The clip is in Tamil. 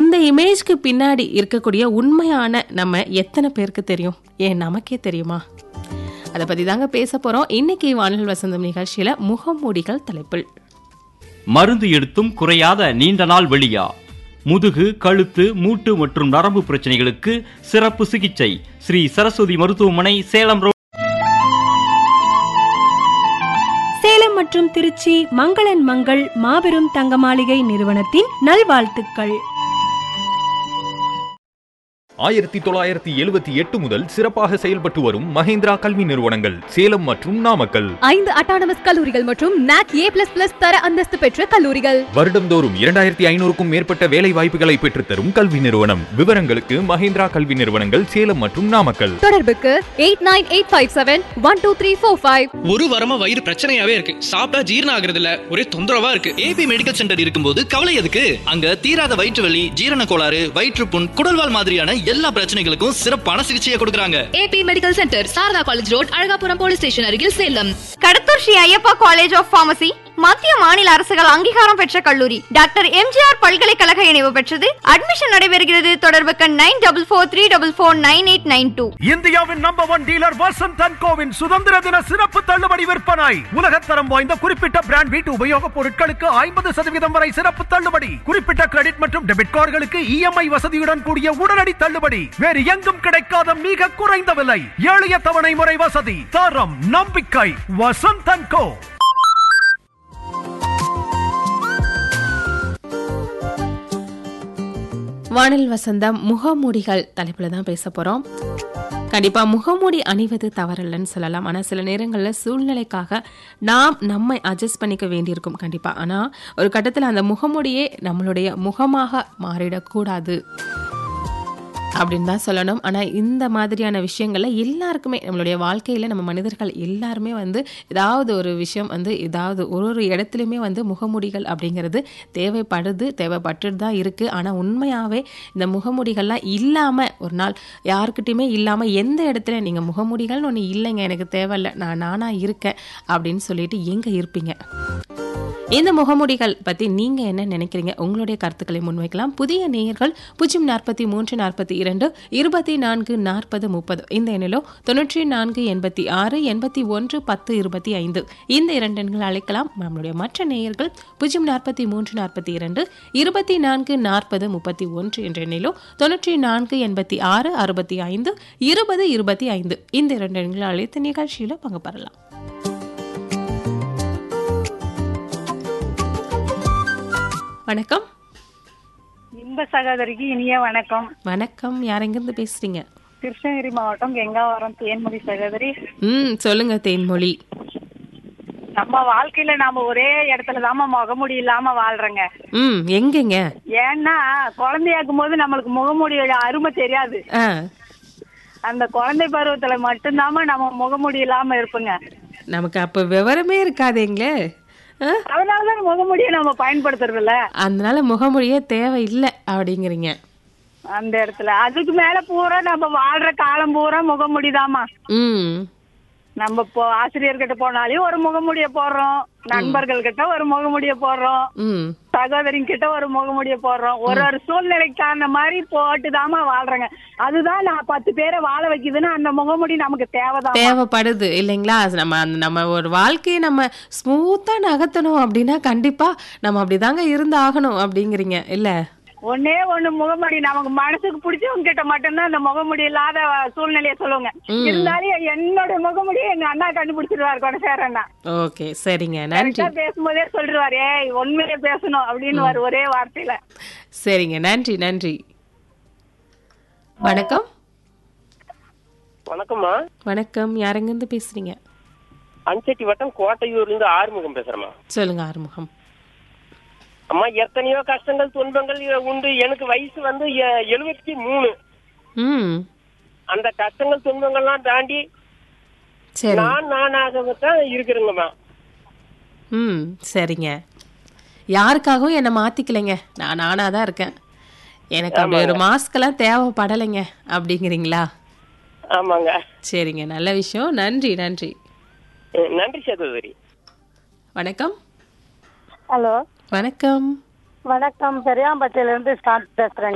இந்த இமேஜ்க்கு பின்னாடி இருக்கக்கூடிய உண்மையான நம்ம எத்தனை பேருக்கு தெரியும் ஏன் நமக்கே தெரியுமா அதை பத்தி தாங்க பேச போறோம் இன்னைக்கு வானல் வசந்தம் நிகழ்ச்சியில முகமூடிகள் தலைப்பில் மருந்து எடுத்தும் குறையாத நீண்ட நாள் வெளியா முதுகு கழுத்து மூட்டு மற்றும் நரம்பு பிரச்சனைகளுக்கு சிறப்பு சிகிச்சை ஸ்ரீ சரஸ்வதி மருத்துவமனை சேலம் ரோட் சேலம் மற்றும் திருச்சி மங்களன் மங்கள் மாபெரும் தங்க மாளிகை நிறுவனத்தின் நல்வாழ்த்துக்கள் ஆயிரத்தி தொள்ளாயிரத்தி எழுபத்தி எட்டு முதல் சிறப்பாக செயல்பட்டு வரும் மஹேந்திரா கல்வி நிறுவனங்கள் சேலம் மற்றும் நாமக்கல் ஐந்து அட்டானமஸ் கல்லூரிகள் மற்றும் நாக் ஏ பிளஸ் பிளஸ் தர அந்தஸ்து பெற்ற கல்லூரிகள் வருடம்தோறும் இரண்டாயிரத்தி ஐநூறுக்கும் மேற்பட்ட வேலை வாய்ப்புகளை பெற்றுத்தரும் கல்வி நிறுவனம் விவரங்களுக்கு மஹேந்திரா கல்வி நிறுவனங்கள் சேலம் மற்றும் நாமக்கல் தொடர்புக்கு eight nine eight five seven one two three four five ஒரு வாரமா வயிறு பிரச்சனையாவே இருக்கு சாப்பிட்டா ஜீரணம் ஆகுறது இல்ல ஒரே தொந்தரவா இருக்கு ஏபி மெடிக்கல் சென்டர் இருக்கும்போது கவலை எதுக்கு அங்க தீராத வயிற்று வலி ஜீரண கோளாறு வயிற்றுப்புண் குடல்வால் மாதிரியான எல்லா பிரச்சனைகளுக்கும் சிறப்பான சிகிச்சையை கொடுக்கறாங்க AB medical centre Sarada college road Azhagapuram police station அருகில் Salem Kadathur Sri Ayyappa college of pharmacy மத்திய மாநில அரசுகள் அங்கீகாரம் பெற்ற கல்லூரி டாக்டர் எம்ஜிஆர் பல்கலைக்கழக இணைவு பெற்றது அட்மிஷன் நடைபெறுகிறது தொடர்புக்கு nine double four three double four nine eight nine two இந்தியாவின் number one dealer Vasanth and கோவின் சுதந்திர தின சிறப்பு தள்ளுபடி விற்பனை உலகத்தரம் வாய்ந்த குறிப்பிட்ட பிராண்ட் வீட்டு உபயோகப் பொருட்களுக்கு ஐம்பது சதவீதம் வரை சிறப்பு தள்ளுபடி குறிப்பிட்ட கிரெடிட் மற்றும் டெபிட் கார்டுகளுக்கு இஎம்ஐ வசதியுடன் கூடிய உடனடி தள்ளுபடி வேறு எங்கும் கிடைக்காத மிக குறைந்த விலை எளிய தவணை முறை வசதி தரம் நம்பிக்கை வசந்த் அண்ட் கோ வானில் வசந்தம் முகமூடிகள் தலைப்புல தான் பேச போறோம் கண்டிப்பா முகமூடி அணிவது தவறில்லைன்னு சொல்லலாம் ஆனா சில நேரங்கள்ல சூழ்நிலைக்காக நாம் நம்மை அட்ஜஸ்ட் பண்ணிக்க வேண்டியிருக்கும் கண்டிப்பா ஆனா ஒரு கட்டத்துல அந்த முகமூடியே நம்மளுடைய முகமாக மாறிடக்கூடாது அப்படின்னு தான் சொல்லணும் ஆனால் இந்த மாதிரியான விஷயங்கள்ல எல்லாருக்குமே நம்மளுடைய வாழ்க்கையில் நம்ம மனிதர்கள் எல்லாருமே வந்து ஏதாவது ஒரு விஷயம் வந்து ஏதாவது ஒரு ஒரு இடத்துலையுமே வந்து முகமூடிகள் அப்படிங்கிறது தேவைப்படுது தேவைப்பட்டுட்டு தான் இருக்குது ஆனால் உண்மையாகவே இந்த முகமூடிகள்லாம் இல்லாமல் ஒரு நாள் யாருக்கிட்டையுமே இல்லாமல் எந்த இடத்துல நீங்கள் முகமூடிகள்னு ஒன்று இல்லைங்க எனக்கு தேவையில்லை நான் நானாக இருக்கேன் அப்படின்னு சொல்லிட்டு எங்கே இருப்பீங்க இந்த முகமூடிகள் பற்றி நீங்கள் என்ன நினைக்கிறீங்க உங்களுடைய கருத்துக்களை முன்வைக்கலாம் புதிய நேயர்கள் பூஜ்ஜியம் நாற்பத்தி மூன்று நாற்பத்தி இரண்டு இருபத்தி நான்கு நாற்பது முப்பது இந்த எண்ணிலோ தொண்ணூற்றி நான்கு எண்பத்தி ஆறு எண்பத்தி ஒன்று பத்து இருபத்தி ஐந்து இந்த இரண்டு எண்கள் அழைக்கலாம் நம்மளுடைய மற்ற நேயர்கள் பூஜ்ஜியம் நாற்பத்தி மூன்று நாற்பத்தி இரண்டு இருபத்தி நான்கு நாற்பது முப்பத்தி ஒன்று என்ற எண்ணிலோ தொண்ணூற்றி நான்கு எண்பத்தி ஆறு அறுபத்தி ஐந்து இருபது இருபத்தி ஐந்து இந்த இரண்டு எண்கள் அழைத்த நிகழ்ச்சியில் பங்கு பெறலாம் வணக்கம் இன்ப சகோதரிக்கு இனிய வணக்கம் வணக்கம் யார் எங்கிருந்து பேசுறீங்க கிருஷ்ணகிரி மாவட்டம் கெங்காவரம் தேன்மொழி சகோதரி ம் சொல்லுங்க தேன்மொழி நம்ம வாழ்க்கையில நாம ஒரே இடத்துல தாம முகமுடி இல்லாம வாழ்றோங்க ம் எங்கெங்க ஏன்னா குழந்தையாக்கும் போது நம்மளுக்கு முகமுடியோட அருமை தெரியாது ஆ அந்த குழந்தை பருவத்துல மட்டும்தாம நம்ம முகமுடி இல்லாம இருப்போங்க நமக்கு அப்ப விவரமே இருக்காதேங்களே ஆ? அதனாலதான் முகமுடியை நம்ம பயன்படுத்துறது இல்ல அதனால முகமொழியே தேவையில்லை அப்படிங்கிறீங்க அந்த இடத்துல அதுக்கு மேல பூரா நம்ம வாழ்ற காலம் பூரா முகமுடிதாமா ம் நம்ம இப்போ ஆசிரியர்கிட்ட போனாலும் ஒரு முகமுடிய போடுறோம் நண்பர்கள் கிட்ட ஒரு முகமுடிய போடுறோம் ம் சகோதரிங்க கிட்ட ஒரு முகமுடிய போடுறோம் ஒரு ஒரு சூழ்நிலைக்கு தகுந்த மாதிரி போட்டுதாம்மா வாழ்றேங்க அதுதான் நான் பத்து பேரை வாழ வைக்குதுன்னா அந்த முகமுடி நமக்கு தேவைதான் தேவைப்படுது இல்லைங்களா அது நம்ம அந்த நம்ம ஒரு வாழ்க்கையை நம்ம ஸ்மூத்தா நகர்த்தணும் அப்படின்னா கண்டிப்பா நம்ம அப்படிதாங்க இருந்து ஆகணும் அப்படிங்கிறீங்க இல்ல ஒன்னே ஒண்ணு முகமுடி நமக்கு மனசுக்கு பிடிச்சவங்க கிட்ட மட்டும்தான் அந்த முகமுடி இல்லாத சூழ்நிலைய சொல்லுவாங்க ம். இருந்தாலும் என்னோட முகமுடியை எங்க அண்ணா கண்டுபிடிச்சிருவாரு குணசேரண்ணா ஓகே சரிங்க நன்றி கரெக்டா பேசும்போதே சொல்லிருவாரு ஏய் உண்மையே பேசணும் அப்படின்னு ஒரே வார்த்தையில சரிங்க நன்றி நன்றி வணக்கம் வணக்கம்மா வணக்கம் யாரெங்கிருந்து பேசுறீங்க அஞ்சட்டி வட்டம் கோட்டையூர்ல இருந்து ஆறுமுகம் பேசுறேம்மா சொல்லுங்க ஆறுமுகம் அம்மா எத்தனையோ கஷ்டங்கள் துன்பங்கள் உண்டு எனக்கு வயசு வந்து எ- எழுபத்தி மூணு ம் அந்த கஷ்டங்கள் துன்பங்கள்லாம் தாண்டி சரி நான் நானாகத்தான் இருக்கிறேங்கம்மா ம் சரிங்க யாருக்காகவும் என்னை மாத்திக்கலைங்க நான் நானாக தான் இருக்கேன் எனக்கு அப்படி ஒரு மாஸ்க்கெல்லாம் தேவைப்படலைங்க அப்படிங்கிறீங்களா ஆமாங்க சரிங்க நல்ல விஷயம் நன்றி நன்றி அஹ் நன்றி சகோதரி வணக்கம் ஹலோ வணக்கம் வணக்கம் பெரியாம்பட்டியில இருந்து ஸ்டார்ட் பேசுறேங்க